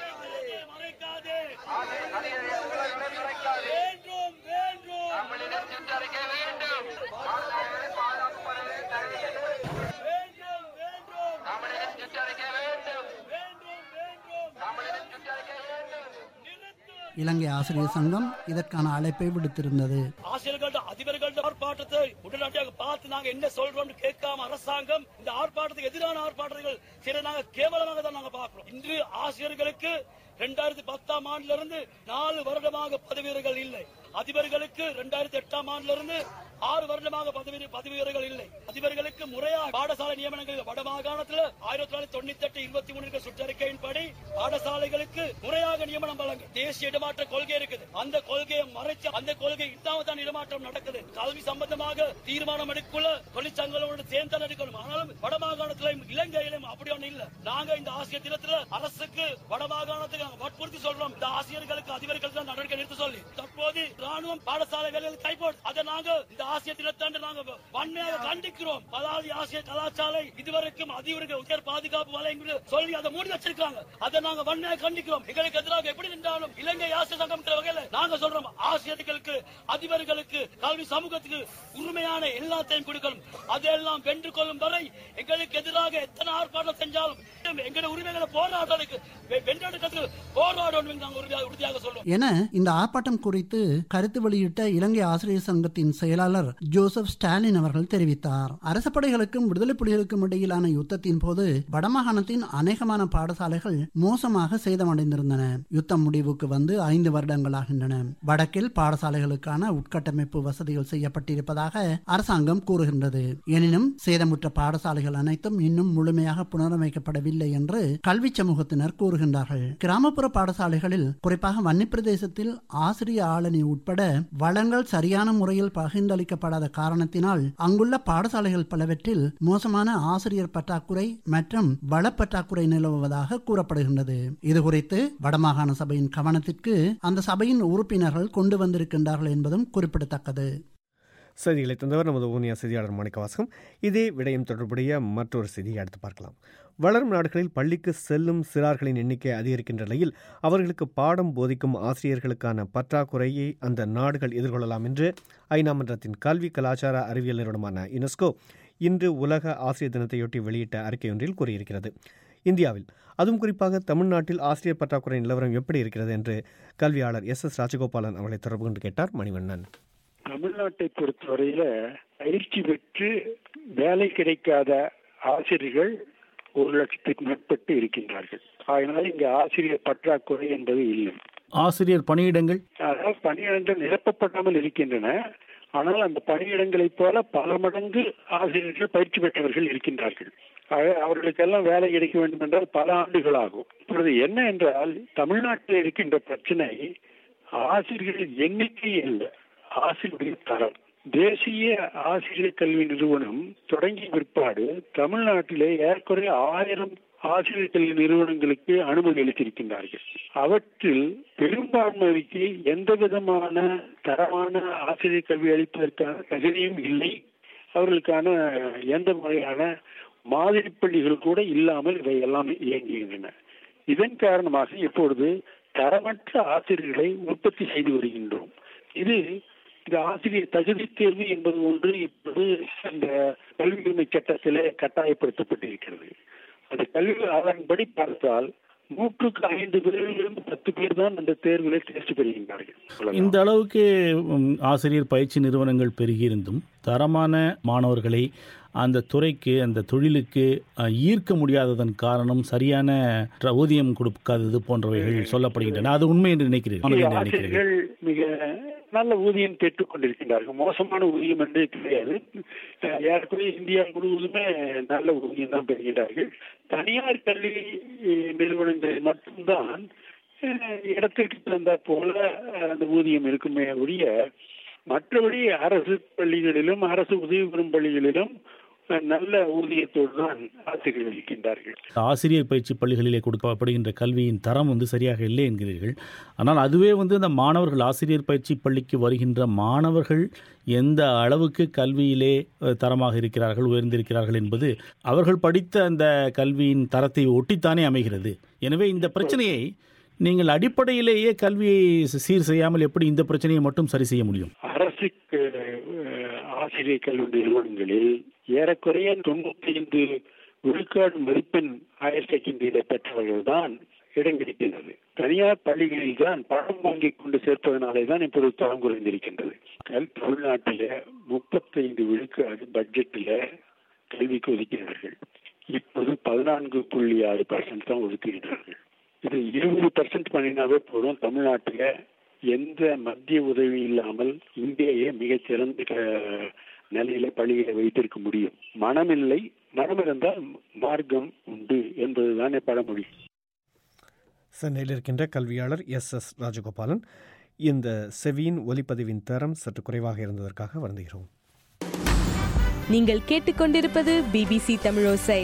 இலங்கை ஆசிரியர் சங்கம் இதற்கான அழைப்பை விடுத்திருந்தது ஆசிரியர்கள்ட்ட அதிபர்கள்ட்ட ஆர்ப்பாட்டத்தை உடனடியாக பார்த்து நாங்க என்ன சொல்றோம்னு கேட்காம அரசாங்கம் இந்த ஆர்ப்பாட்டத்துக்கு எதிரான ஆர்ப்பாட்டங்கள் சில நாங்க கேவலமாக தான் நாங்க பார்க்கிறோம் இன்று ஆசிரியர்களுக்கு இரண்டாயிரத்தி பத்தாம் ஆண்டுல இருந்து நாலு வருடமாக பதவியர்கள் இல்லை அதிபர்களுக்கு இரண்டாயிரத்தி எட்டாம் ஆண்டுல இருந்து ஆறு வருடமாக பதவி பதவியர்கள் இல்லை அதிபர்களுக்கு முறையாக பாடசாலை நியமனங்கள் வடமாகாணத்தில் ஆயிரத்தி தொள்ளாயிரத்தி தொண்ணூத்தி எட்டு இருபத்தி மூணு சுற்றறிக்கையின்படி பாடசாலைகளுக்கு முறையாக நியமனம் வழங்க தேசிய இடமாற்ற கொள்கை இருக்குது அந்த கொள்கையை மறைச்சு அந்த கொள்கை இல்லாம தான் இடமாற்றம் நடக்குது கல்வி சம்பந்தமாக தீர்மானம் எடுக்குள்ள தொழிற்சங்களோடு சேர்ந்து எடுக்கணும் ஆனாலும் வடமாகாணத்திலும் இலங்கையிலும் அப்படி ஒண்ணு இல்ல நாங்க இந்த ஆசிரியர் தினத்துல அரசுக்கு வடமாகாணத்துக்கு நாங்க வற்புறுத்தி சொல்றோம் இந்த ஆசிரியர்களுக்கு அதிபர்கள் தான் நடவடிக்கை எடுத்து சொல்லி தற்போது ராணுவம் பாடசாலை வேலையில் கைப்போடு அதை நாங்க இந்த ஆசிரியர் தினத்தன்று நாங்க வன்மையாக கண்டிக்கிறோம் பலாதி ஆசிரியர் கலாச்சாலை இதுவரைக்கும் அதிபர்கள் உயர் பாதுகாப்பு வலைங்க சொல்லி அதை மூடி வச்சிருக்காங்க அதை நாங்க வன்மையாக கண்டிக்கிறோம் எங்களுக்கு எதிராக எப்படி நின்றாலும் இலங்கை ஆசிரியர் சங்கம் வகையில நாங்க சொல்றோம் ஆசிரியர்களுக்கு அதிபர்களுக்கு கல்வி சமூகத்துக்கு உரிமையான எல்லாத்தையும் கொடுக்கணும் அதெல்லாம் வென்று கொள்ளும் வரை எங்களுக்கு எதிராக எத்தனை ஆர்ப்பாட்டம் செஞ்சாலும் எங்களுடைய உரிமைகளை போராடுறதுக்கு வென்றெடுக்கிறதுக்கு போராடணும் நாங்க உறுதியாக சொல்றோம் என இந்த ஆர்ப்பாட்டம் குறித்து கருத்து வெளியிட்ட இலங்கை ஆசிரியர் சங்கத்தின் செயலாளர் ஜோசப் ஸ்டாலின் அவர்கள் தெரிவித்தார் அரச படைகளுக்கும் விடுதலை புலிகளுக்கும் இடையிலான யுத்தத்தின் போது வடமாகாணத்தின் அநேகமான பாடசாலைகள் மோசமாக சேதமடைந்திருந்தன யுத்தம் முடிவுக்கு வந்து ஐந்து வருடங்களாகின்றன வடக்கில் பாடசாலைகளுக்கான உட்கட்டமைப்பு வசதிகள் செய்யப்பட்டிருப்பதாக அரசாங்கம் கூறுகின்றது எனினும் சேதமுற்ற பாடசாலைகள் அனைத்தும் இன்னும் முழுமையாக புனரமைக்கப்படவில்லை என்று கல்வி சமூகத்தினர் கூறுகின்றார்கள் கிராமப்புற பாடசாலைகளில் குறிப்பாக வன்னி பிரதேசத்தில் ஆசிரிய ஆளணி உட்பட வளங்கள் சரியான முறையில் பகிர்ந்தளிக்கப்படாத காரணத்தினால் அங்குள்ள பாடசாலைகள் பலவற்றில் மோசமான ஆசிரியர் பற்றாக்குறை மற்றும் வளப்பற்றாக்குறை நிலவுவதாக கூறப்படுகின்றது இதுகுறித்து வடமாகாண சபையின் கவனத்திற்கு அந்த சபையின் உறுப்பினர்கள் கொண்டு வந்திருக்கின்றார்கள் என்பதும் குறிப்பிடத்தக்கது செய்திகளை தந்தவர் நமது ஊனியா செய்தியாளர் மாணிக்கவாசகம் இதே விடயம் தொடர்புடைய மற்றொரு செய்தியை அடுத்து பார்க்கலாம் வளரும் நாடுகளில் பள்ளிக்கு செல்லும் சிறார்களின் எண்ணிக்கை அதிகரிக்கின்ற நிலையில் அவர்களுக்கு பாடம் போதிக்கும் ஆசிரியர்களுக்கான பற்றாக்குறையை அந்த நாடுகள் எதிர்கொள்ளலாம் என்று ஐநா மன்றத்தின் கல்வி கலாச்சார அறிவியல் நிறுவனமான யுனெஸ்கோ இன்று உலக ஆசிரியர் தினத்தையொட்டி வெளியிட்ட அறிக்கையொன்றில் கூறியிருக்கிறது இந்தியாவில் அதுவும் குறிப்பாக தமிழ்நாட்டில் ஆசிரியர் பற்றாக்குறை நிலவரம் எப்படி இருக்கிறது என்று கல்வியாளர் எஸ் எஸ் ராஜகோபாலன் அவர்களை தொடர்பு கொண்டு கேட்டார் மணிவண்ணன் தமிழ்நாட்டை பொறுத்தவரையில பயிற்சி பெற்று வேலை கிடைக்காத ஆசிரியர்கள் ஒரு லட்சத்துக்கு மேற்பட்டு இருக்கின்றார்கள் அதனால இங்க ஆசிரியர் பற்றாக்குறை என்பது இல்லை ஆசிரியர் பணியிடங்கள் அதாவது பணியிடங்கள் நிரப்பப்படாமல் இருக்கின்றன ஆனால் அந்த பணியிடங்களைப் போல பல மடங்கு ஆசிரியர்கள் பயிற்சி பெற்றவர்கள் இருக்கின்றார்கள் அவர்களுக்கெல்லாம் வேலை கிடைக்க வேண்டும் என்றால் பல ஆண்டுகள் ஆகும் இப்பொழுது என்ன என்றால் தமிழ்நாட்டில் இருக்கின்ற பிரச்சனை ஆசிரியர்கள் எண்ணிக்கை இல்லை ஆசிரியருடைய தரம் தேசிய ஆசிரியர் கல்வி நிறுவனம் தொடங்கிய பிற்பாடு தமிழ்நாட்டிலே ஏறக்குறைய ஆயிரம் ஆசிரியர் கல்வி நிறுவனங்களுக்கு அனுமதி அளித்திருக்கின்றார்கள் அவற்றில் பெரும்பான்மைக்கு எந்த விதமான தரமான ஆசிரியர் கல்வி அளிப்பதற்கான தகுதியும் இல்லை அவர்களுக்கான எந்த வகையான மாதிரி பள்ளிகள் கூட இல்லாமல் இவை எல்லாம் இயங்குகின்றன இதன் காரணமாக இப்பொழுது தரமற்ற ஆசிரியர்களை உற்பத்தி செய்து வருகின்றோம் இது இந்த ஆசிரியர் தகுதி தேர்வு என்பது ஒன்று இப்போது இந்த கல்வி உரிமை சட்டத்திலே கட்டாயப்படுத்தப்பட்டிருக்கிறது அந்த கல்வி அதன்படி பார்த்தால் நூற்றுக்கு ஐந்து பேரிலிருந்து பத்து பேர் தான் அந்த தேர்வில் தேர்ச்சி பெறுகின்றார்கள் இந்த அளவுக்கு ஆசிரியர் பயிற்சி நிறுவனங்கள் பெருகியிருந்தும் தரமான மாணவர்களை அந்த துறைக்கு அந்த தொழிலுக்கு ஈர்க்க முடியாததன் காரணம் சரியான ஊதியம் கொடுக்காதது போன்றவைகள் சொல்லப்படுகின்றன அது உண்மை என்று நினைக்கிறீர்கள் ஆசிரியர்கள் மிக நல்ல ஊதியம் பெற்றுக் கொண்டிருக்கின்றார்கள் மோசமான ஊதியம் என்று கிடையாது ஏறக்குறைய இந்தியா முழுவதுமே நல்ல ஊதியம் தான் பெறுகிறார்கள் தனியார் கல்வி நிறுவனங்களில் மட்டும்தான் இடத்திற்கு தகுந்த போல அந்த ஊதியம் இருக்குமே ஒழிய மற்றபடி அரசு பள்ளிகளிலும் அரசு உதவி பெறும் பள்ளிகளிலும் நல்ல ஊதியத்தோடு தான் ஆசிரியர்கள் இருக்கின்றார்கள் ஆசிரியர் பயிற்சி பள்ளிகளிலே கொடுக்கப்படுகின்ற கல்வியின் தரம் வந்து சரியாக இல்லை என்கிறீர்கள் ஆனால் அதுவே வந்து அந்த மாணவர்கள் ஆசிரியர் பயிற்சி பள்ளிக்கு வருகின்ற மாணவர்கள் எந்த அளவுக்கு கல்வியிலே அஹ், தரமாக இருக்கிறார்கள் உயர்ந்திருக்கிறார்கள் என்பது அவர்கள் படித்த அந்த கல்வியின் தரத்தை ஒட்டித்தானே அமைகிறது எனவே இந்த பிரச்சனையை நீங்கள் அடிப்படையிலேயே கல்வியை சீர் செய்யாமல் எப்படி இந்த பிரச்சனையை மட்டும் சரி செய்ய முடியும் அரசு அஹ், ஆசிரியர் கல்வி நிறுவனங்களில் ஏறக்குறைய தொண்ணூத்தி ஐந்து விழுக்காடு மதிப்பெண் ஹையர் செகண்டரியில பெற்றவர்கள் தான் இடம் கிடைக்கின்றது தனியார் பள்ளிகளில் தான் பணம் வாங்கி கொண்டு சேர்ப்பதனாலே தான் இப்போது தரம் குறைந்திருக்கின்றது கல் தமிழ்நாட்டில முப்பத்தைந்து விழுக்காடு பட்ஜெட்டில் கல்விக்கு ஒதுக்கிறார்கள் இப்போது பதினான்கு புள்ளி ஆறு பர்சன்ட் தான் ஒதுக்குகிறார்கள் இது இருபது பர்சன்ட் பண்ணினாவே போதும் தமிழ்நாட்டில் எந்த மத்திய உதவி இல்லாமல் இந்தியாவே மிகச்சிறந்த க- நிலையில பள்ளிகளை வைத்திருக்க முடியும் மனமில்லை மனம் இருந்தால் மார்க்கம் உண்டு என்பதுதானே பழமொழி சென்னையில் இருக்கின்ற கல்வியாளர் எஸ் எஸ் ராஜகோபாலன் இந்த செவியின் ஒலிப்பதிவின் தரம் சற்று குறைவாக இருந்ததற்காக வருந்துகிறோம் நீங்கள் கேட்டுக்கொண்டிருப்பது பிபிசி தமிழோசை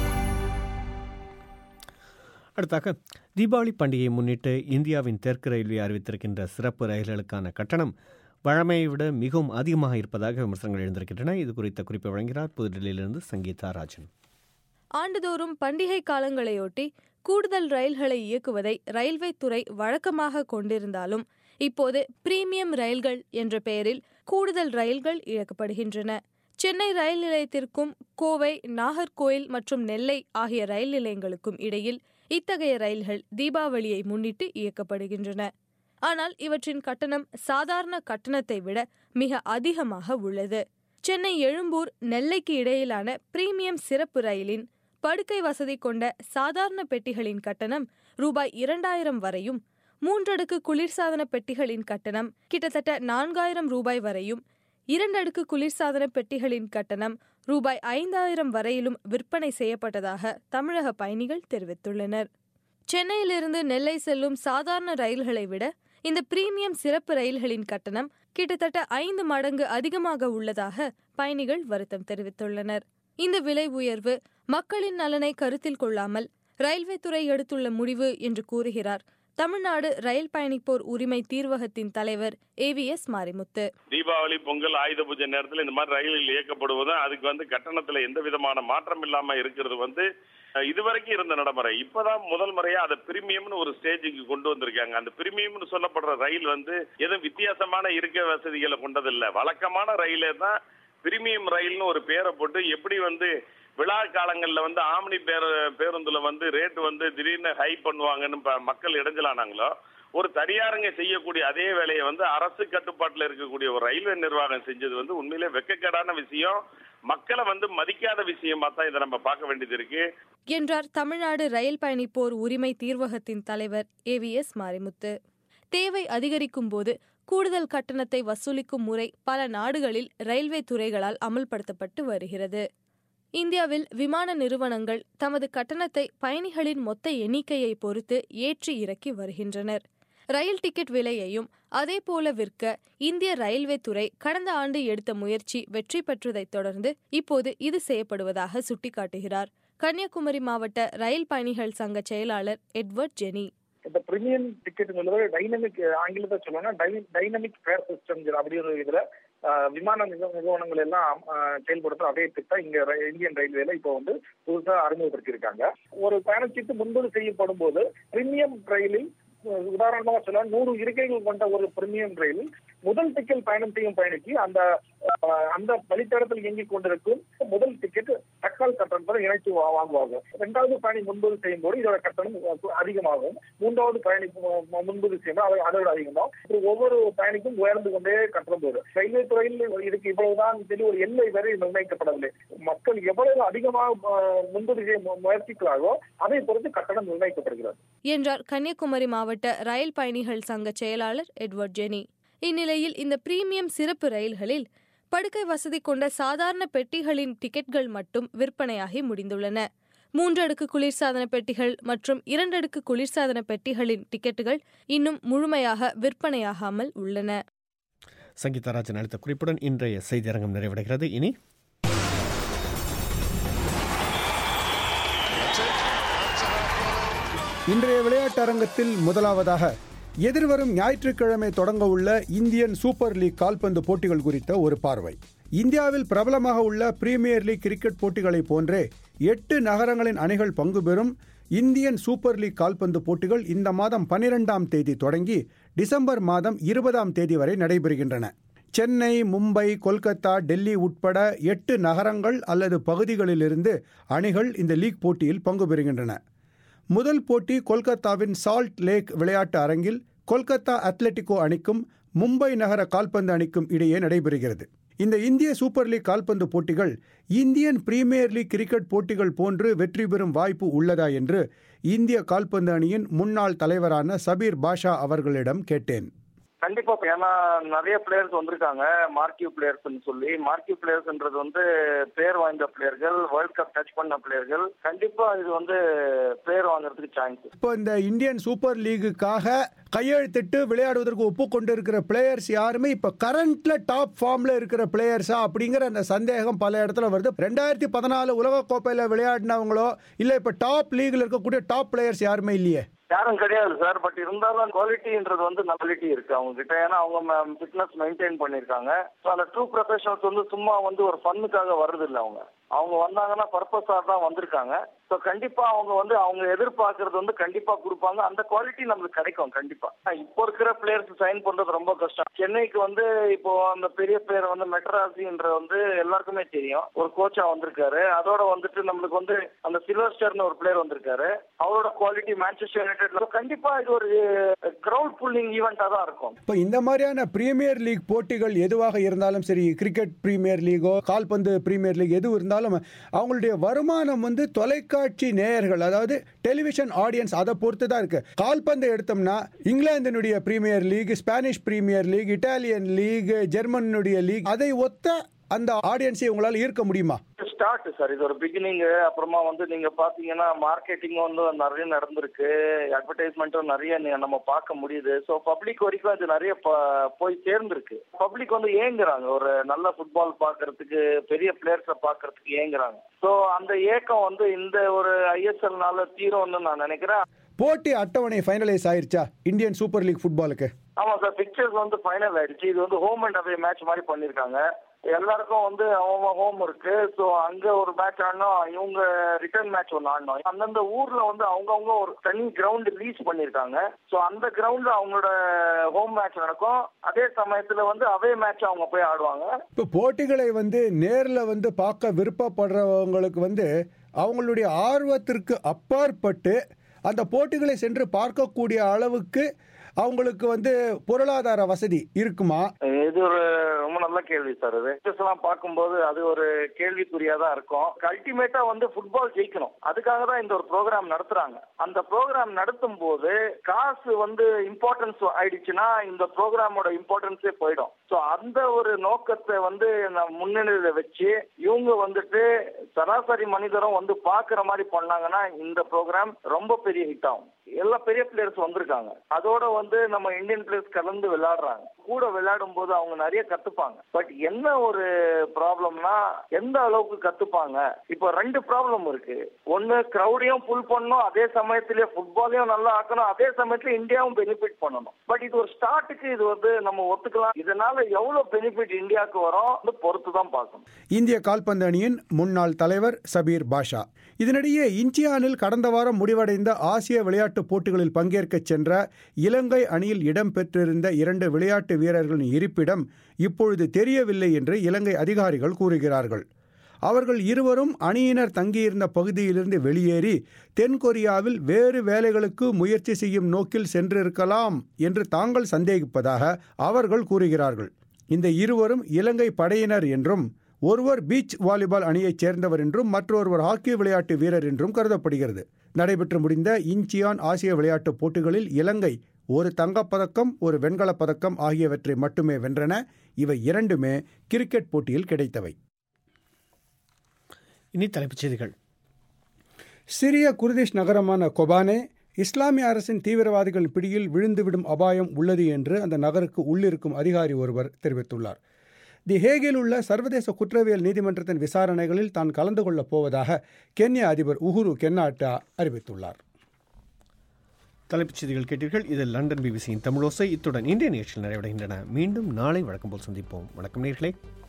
அடுத்தாக தீபாவளி பண்டிகையை முன்னிட்டு இந்தியாவின் தெற்கு ரயில்வே அறிவித்திருக்கின்ற சிறப்பு ரயில்களுக்கான கட்டணம் வழமையை விட மிகவும் அதிகமாக இருப்பதாக விமர்சனங்கள் எழுந்திருக்கின்றன இது குறித்த குறிப்பை வழங்குகிறார் புதுடில்லியிலிருந்து சங்கீதா ராஜன் ஆண்டுதோறும் பண்டிகை காலங்களையொட்டி கூடுதல் ரயில்களை இயக்குவதை ரயில்வே துறை வழக்கமாக கொண்டிருந்தாலும் இப்போது பிரீமியம் ரயில்கள் என்ற பெயரில் கூடுதல் ரயில்கள் இயக்கப்படுகின்றன சென்னை ரயில் நிலையத்திற்கும் கோவை நாகர்கோயில் மற்றும் நெல்லை ஆகிய ரயில் நிலையங்களுக்கும் இடையில் இத்தகைய ரயில்கள் தீபாவளியை முன்னிட்டு இயக்கப்படுகின்றன ஆனால் இவற்றின் கட்டணம் சாதாரண கட்டணத்தை விட மிக அதிகமாக உள்ளது சென்னை எழும்பூர் நெல்லைக்கு இடையிலான பிரீமியம் சிறப்பு ரயிலின் படுக்கை வசதி கொண்ட சாதாரண பெட்டிகளின் கட்டணம் ரூபாய் இரண்டாயிரம் வரையும் மூன்றடுக்கு குளிர்சாதன பெட்டிகளின் கட்டணம் கிட்டத்தட்ட நான்காயிரம் ரூபாய் வரையும் இரண்டடுக்கு குளிர்சாதன பெட்டிகளின் கட்டணம் ரூபாய் ஐந்தாயிரம் வரையிலும் விற்பனை செய்யப்பட்டதாக தமிழக பயணிகள் தெரிவித்துள்ளனர் சென்னையிலிருந்து நெல்லை செல்லும் சாதாரண ரயில்களை விட இந்த பிரீமியம் சிறப்பு ரயில்களின் கட்டணம் கிட்டத்தட்ட ஐந்து மடங்கு அதிகமாக உள்ளதாக பயணிகள் வருத்தம் தெரிவித்துள்ளனர் இந்த விலை உயர்வு மக்களின் நலனை கருத்தில் கொள்ளாமல் ரயில்வே துறை எடுத்துள்ள முடிவு என்று கூறுகிறார் தமிழ்நாடு ரயில் பயணிப்போர் உரிமை தீர்வகத்தின் தலைவர் ஏவிஎஸ் மாரிமுத்து தீபாவளி பொங்கல் ஆயுத பூஜை நேரத்தில் இந்த மாதிரி ரயில்கள் இயக்கப்படுவதும் அதுக்கு வந்து கட்டணத்துல எந்த விதமான மாற்றம் இல்லாம இருக்கிறது வந்து அஹ், இதுவரைக்கும் இருந்த நடைமுறை இப்பதான் முதல் முறையா அதை பிரீமியம்னு ஒரு ஸ்டேஜுக்கு கொண்டு வந்திருக்காங்க அந்த பிரீமியம்னு சொல்லப்படுற ரயில் வந்து எதுவும் வித்தியாசமான இருக்க வசதிகளை கொண்டதில்லை வழக்கமான ரயிலே தான் பிரீமியம் ரயில்னு ஒரு பேரை போட்டு எப்படி வந்து விழா காலங்கள்ல வந்து ஆம்னி பேர பேருந்துல வந்து ரேட் வந்து திடீர்னு ஹை பண்ணுவாங்கன்னு ப- மக்கள் இடைஞ்சலானாங்களோ ஒரு தனியாருங்க செய்யக்கூடிய அதே வேலையை வந்து அரசு கட்டுப்பாட்டில் இருக்கக்கூடிய ஒரு ரயில்வே நிர்வாகம் செஞ்சது வந்து உண்மையிலே வெக்கக்கேடான விஷயம் மக்களை வந்து மதிக்காத விஷயமா தான் இதை நம்ம பார்க்க வேண்டியது இருக்கு என்றார் தமிழ்நாடு ரயில் பயணிப்போர் உரிமை தீர்வகத்தின் தலைவர் ஏவிஎஸ் மாரிமுத்து தேவை அதிகரிக்கும் போது கூடுதல் கட்டணத்தை வசூலிக்கும் முறை பல நாடுகளில் ரயில்வே துறைகளால் அமல்படுத்தப்பட்டு வருகிறது இந்தியாவில் விமான நிறுவனங்கள் தமது கட்டணத்தை பயணிகளின் மொத்த எண்ணிக்கையை பொறுத்து ஏற்றி இறக்கி வருகின்றனர் ரயில் டிக்கெட் விலையையும் அதேபோல விற்க இந்திய ரயில்வே துறை கடந்த ஆண்டு எடுத்த முயற்சி வெற்றி பெற்றதைத் தொடர்ந்து இப்போது இது செய்யப்படுவதாக சுட்டிக்காட்டுகிறார் கன்னியாகுமரி மாவட்ட ரயில் பயணிகள் சங்க செயலாளர் எட்வர்ட் ஜெனி இந்த பிரீமியம் டிக்கெட்டுங்கிறது டைனமிக் ஆங்கிலத்தை சொல்லணும்னா டைனமிக் ஃபேர் சிஸ்டம் அப்படி ஒரு இதுல ஆஹ், விமான நிறுவ- நிறுவனங்கள் எல்லாம் ஆஹ், செயல்படுத்துற அதே திட்டம் இங்க ர- இந்தியன் ரயில்வேல இப்போ வந்து புதுசா அறிமுகப்படுத்தியிருக்காங்க ஒரு பயணச்சீட்டு முன்பதிவு செய்யப்படும் போது பிரீமியம் ரயிலில் அஹ், உதாரணமாக சொல்ல நூறு இருக்கைகள் கொண்ட ஒரு பிரீமியம் ரயிலில் முதல் டிக்கெட் பயணம் செய்யும் பயணிக்கு அந்த ஆஹ், அந்த வழித்தடத்தில் இயங்கிக் கொண்டிருக்கும் முதல் டிக்கெட் தக்கால் கட்டணத்தை இணைத்து வா- வாங்குவாங்க இரண்டாவது பயணி முன்பதிவு செய்யும் போது இதோட கட்டணம் அதிகமாகும் மூன்றாவது பயணி மு- முன்பதிவு செய்யும் போது அதை அதை விட அதிகமாகும் இப்படி ஒவ்வொரு பயணிக்கும் உயர்ந்து கொண்டே கட்டணம் போகுது ரயில்வே துறையில் இதுக்கு இவ்வளவுதான் சொல்லி ஒரு எல்லை வரை நிர்ணயிக்கப்படவில்லை மக்கள் எவ்வளவு அதிகமாக ஆஹ், முன்பதிவு செய்ய மு- முயற்சிக்கிறார்களோ அதை பொறுத்து கட்டணம் நிர்ணயிக்கப்படுகிறது என்றார் கன்னியாகுமரி மாவட்ட ரயில் பயணிகள் சங்க செயலாளர் எட்வர்ட் ஜெனி இந்நிலையில் இந்த பிரீமியம் சிறப்பு ரயில்களில் படுக்கை வசதி கொண்ட சாதாரண பெட்டிகளின் டிக்கெட்கள் மட்டும் விற்பனையாகி முடிந்துள்ளன மூன்றடுக்கு குளிர்சாதன பெட்டிகள் மற்றும் இரண்டடுக்கு குளிர்சாதன பெட்டிகளின் டிக்கெட்டுகள் இன்னும் முழுமையாக விற்பனையாகாமல் உள்ளன சங்கீதா ராஜன் அளித்த குறிப்புடன் இன்றைய செய்தியரங்கம் நிறைவடைகிறது இனி இன்றைய விளையாட்டு அரங்கத்தில் முதலாவதாக எதிர்வரும் ஞாயிற்றுக்கிழமை தொடங்க உள்ள இந்தியன் சூப்பர் லீக் கால்பந்து போட்டிகள் குறித்த ஒரு பார்வை இந்தியாவில் பிரபலமாக உள்ள பிரீமியர் லீக் கிரிக்கெட் போட்டிகளைப் போன்றே எட்டு நகரங்களின் அணிகள் பங்கு பெறும் இந்தியன் சூப்பர் லீக் கால்பந்து போட்டிகள் இந்த மாதம் பனிரெண்டாம் தேதி தொடங்கி டிசம்பர் மாதம் இருபதாம் தேதி வரை நடைபெறுகின்றன சென்னை மும்பை கொல்கத்தா டெல்லி உட்பட எட்டு நகரங்கள் அல்லது பகுதிகளிலிருந்து அணிகள் இந்த லீக் போட்டியில் பங்கு பெறுகின்றன முதல் போட்டி கொல்கத்தாவின் சால்ட் லேக் விளையாட்டு அரங்கில் கொல்கத்தா அத்லெட்டிகோ அணிக்கும் மும்பை நகர கால்பந்து அணிக்கும் இடையே நடைபெறுகிறது இந்த இந்திய சூப்பர் லீக் கால்பந்து போட்டிகள் இந்தியன் பிரீமியர் லீக் கிரிக்கெட் போட்டிகள் போன்று வெற்றி பெறும் வாய்ப்பு உள்ளதா என்று இந்திய கால்பந்து அணியின் முன்னாள் தலைவரான சபீர் பாஷா அவர்களிடம் கேட்டேன் கண்டிப்பா ஏன்னா நிறைய பிளேயர்ஸ் வந்திருக்காங்க மார்க்கியூ பிளேயர்ஸ்னு சொல்லி மார்க்கியூ பிளேயர்ஸ்ன்றது வந்து பேர் வாய்ந்த பிளேயர்கள் வேர்ல்ட் கப் டச் பண்ண பிளேயர்கள் கண்டிப்பா இது வந்து பேர் வாங்குறதுக்கு சான்ஸ் இப்போ இந்த இந்தியன் சூப்பர் லீகுக்காக கையெழுத்திட்டு விளையாடுவதற்கு ஒப்புக்கொண்டு இருக்கிற பிளேயர்ஸ் யாருமே இப்போ கரண்ட்ல டாப் ஃபார்ம்ல இருக்கிற பிளேயர்ஸா அப்படிங்கிற அந்த சந்தேகம் பல இடத்துல வருது ரெண்டாயிரத்தி பதினாலு உலக கோப்பையில் விளையாடினவங்களோ இல்லை இப்போ டாப் லீக்ல இருக்கக்கூடிய டாப் பிளேயர்ஸ் யாருமே இல்லையே யாரும் கிடையாது சார் பட் இருந்தாலும் குவாலிட்டின்றது வந்து குவாலிட்டி இருக்கு அவங்க கிட்ட ஏன்னா அவங்க ஃபிட்னஸ் மெயின்டைன் பண்ணிருக்காங்க ஸோ அந்த ட்ரூ ப்ரொஃபஷனல்ஸ் வந்து சும்மா வந்து ஒரு ஃபன்னுக்காக வருது இல்லை அவங்க அவங்க வந்தாங்கன்னா பர்பஸாக தான் வந்திருக்காங்க ஸோ கண்டிப்பா அவங்க வந்து அவங்க எதிர்பார்க்கறது வந்து கண்டிப்பா கொடுப்பாங்க அந்த குவாலிட்டி நம்மளுக்கு கிடைக்கும் கண்டிப்பா இப்போ இருக்கிற பிளேயர்ஸ் சைன் பண்றது ரொம்ப கஷ்டம் சென்னைக்கு வந்து இப்போ அந்த பெரிய பிளேயர் வந்து மெட்ராசின்ற வந்து எல்லாருக்குமே தெரியும் ஒரு கோச்சா வந்திருக்காரு அதோட வந்துட்டு நம்மளுக்கு வந்து அந்த சில்வர் ஸ்டார்னு ஒரு பிளேயர் வந்திருக்காரு அவரோட குவாலிட்டி மேன்செஸ்டர் யுனைடெட்ல கண்டிப்பா இது ஒரு கிரவுட் புல்லிங் ஈவெண்டா தான் இருக்கும் இப்போ இந்த மாதிரியான பிரீமியர் லீக் போட்டிகள் எதுவாக இருந்தாலும் சரி கிரிக்கெட் பிரீமியர் லீகோ கால்பந்து பிரீமியர் லீக் எது இருந்தாலும் அவங்களுடைய வருமானம் வந்து தொலைக்காட்சி நேயர்கள் அதாவது டெலிவிஷன் ஆடியன்ஸ் அதை பொறுத்து தான் இருக்கு கால்பந்து எடுத்தோம்னா இங்கிலாந்தினுடைய premier league Spanish premier league Italian league ஜெர்மனுடைய லீக் அதை ஒத்த அந்த ஆடியன்ஸை உங்களால் ஈர்க்க முடியுமா ஸ்டார்ட் சார் இது ஒரு பிகினிங் அப்புறமா வந்து நீங்க பாத்தீங்கன்னா மார்க்கெட்டிங் வந்து நிறைய நடந்திருக்கு அட்வர்டைஸ்மெண்ட்டும் நிறைய நீ- நம்ம பார்க்க முடியுது ஸோ பப்ளிக் வரைக்கும் அது நிறைய ப- போய் சேர்ந்துருக்கு பப்ளிக் வந்து ஏங்குறாங்க ஒரு நல்ல ஃபுட்பால் பார்க்கறதுக்கு பெரிய பிளேயர்ஸை பார்க்கறதுக்கு ஏங்குறாங்க ஸோ அந்த ஏக்கம் வந்து இந்த ஒரு ஐஎஸ்எல்னால தீரும்னு நான் நினைக்கிறேன் போட்டி அட்டவணை ஃபைனலைஸ் ஆயிருச்சா இந்தியன் சூப்பர் லீக் ஃபுட்பாலுக்கு ஆமா சார் பிக்சர்ஸ் வந்து ஃபைனல் ஆயிடுச்சு இது வந்து ஹோம் அண்ட் அவே மேட்ச் மாதிரி பண்ணிருக்காங்க எல்லாருக்கும் வந்து அவங்க ஹோம் இருக்கு ஸோ அங்க ஒரு மேட்ச் ஆடணும் இவங்க ரிட்டர்ன் மேட்ச் ஒன்று ஆடணும் அந்தந்த ஊர்ல வந்து அவங்கவுங்க ஒரு தனி கிரவுண்ட் லீஸ் பண்ணிருக்காங்க ஸோ அந்த கிரவுண்ட்ல அவங்களோட ஹோம் மேட்ச் நடக்கும் அதே சமயத்துல வந்து அவே மேட்ச் அவங்க போய் ஆடுவாங்க இப்போ போட்டிகளை வந்து நேரில் வந்து பார்க்க விருப்பப்படுறவங்களுக்கு வந்து அவங்களுடைய ஆர்வத்திற்கு அப்பாற்பட்டு அந்த போட்டிகளை சென்று பார்க்கக்கூடிய அளவுக்கு அவங்களுக்கு வந்து பொருளாதார வசதி இருக்குமா இது ஒரு ரொம்ப நல்ல கேள்வி சார் இது Pictures எல்லாம் பார்க்கும்போது அது ஒரு கேள்விக்குறியா தான் இருக்கும் அல்டிமேட்டா வந்து ஃபுட்பால் ஜெயிக்கணும் அதுக்காக தான் இந்த ஒரு ப்ரோக்ராம் நடத்துறாங்க அந்த ப்ரோக்ராம் நடத்தும் போது காசு வந்து இம்பார்ட்டன்ஸ் ஆயிடுச்சுன்னா இந்த ப்ரோக்ராமோட இம்பார்ட்டன்ஸே போயிடும் ஸோ அந்த ஒரு நோக்கத்தை வந்து நான் முன்னணியில வச்சு இவங்க வந்துட்டு சராசரி மனிதரும் வந்து பாக்குற மாதிரி பண்ணாங்கன்னா இந்த ப்ரோக்ராம் ரொம்ப பெரிய ஹிட் ஆகும் எல்லா பெரிய பிளேயர்ஸ் வந்திருக்காங்க அதோட வந்து நம்ம இந்தியன் பிளேயர்ஸ் கலந்து விளையாடுறாங்க கூட விளையாடும் போது அவங்க நிறைய கத்துப்பாங்க பட் என்ன ஒரு ப்ராப்ளம்னா எந்த அளவுக்கு கத்துப்பாங்க இப்போ ரெண்டு ப்ராப்ளம் இருக்கு ஒன்னு கிரௌடையும் புல் பண்ணணும் அதே சமயத்திலே ஃபுட்பாலையும் நல்லா ஆக்கணும் அதே சமயத்துல இந்தியாவும் பெனிஃபிட் பண்ணணும் பட் இது ஒரு ஸ்டார்ட்டுக்கு இது வந்து நம்ம ஒத்துக்கலாம் இதனால எவ்வளவு பெனிஃபிட் இந்தியாவுக்கு வரும் வந்து பொறுத்து தான் பார்க்கணும் இந்திய கால்பந்து அணியின் முன்னாள் தலைவர் சபீர் பாஷா இதனிடையே இந்தியானில் கடந்த வாரம் முடிவடைந்த ஆசிய விளையாட்டுப் போட்டிகளில் பங்கேற்கச் சென்ற இலங்கை அணியில் இடம்பெற்றிருந்த இரண்டு விளையாட்டு வீரர்களின் இருப்பிடம் இப்பொழுது தெரியவில்லை என்று இலங்கை அதிகாரிகள் கூறுகிறார்கள் அவர்கள் இருவரும் அணியினர் தங்கியிருந்த பகுதியிலிருந்து வெளியேறி தென்கொரியாவில் வேறு வேலைகளுக்கு முயற்சி செய்யும் நோக்கில் சென்றிருக்கலாம் என்று தாங்கள் சந்தேகிப்பதாக அவர்கள் கூறுகிறார்கள் இந்த இருவரும் இலங்கை படையினர் என்றும் ஒருவர் பீச் வாலிபால் அணியைச் சேர்ந்தவர் என்றும் மற்றொருவர் ஹாக்கி விளையாட்டு வீரர் என்றும் கருதப்படுகிறது நடைபெற்று முடிந்த இன்ச்சியான் ஆசிய விளையாட்டுப் போட்டிகளில் இலங்கை ஒரு தங்கப்பதக்கம் ஒரு வெண்கலப் பதக்கம் ஆகியவற்றை மட்டுமே வென்றன இவை இரண்டுமே கிரிக்கெட் போட்டியில் கிடைத்தவை இனி தலைப்புச் செய்திகள் சிரிய குர்திஷ் நகரமான கொபானே இஸ்லாமிய அரசின் தீவிரவாதிகள் பிடியில் விழுந்துவிடும் அபாயம் உள்ளது என்று அந்த நகருக்கு உள்ளிருக்கும் அதிகாரி ஒருவர் தெரிவித்துள்ளார் தி ஹேகில் உள்ள சர்வதேச குற்றவியல் நீதிமன்றத்தின் விசாரணைகளில் தான் கலந்து கொள்ளப் போவதாக கென்யா அதிபர் உஹுரு கென்னாட்டா அறிவித்துள்ளார் தலைப்புச் செய்திகள் கேட்டீர்கள் இது லண்டன் பிபிசியின் தமிழோசை இத்துடன் இந்திய நிகழ்ச்சியில் நிறைவடைகின்றன மீண்டும் நாளை வழக்கம் போல் சந்திப்போம் வணக்கம் நேர்களே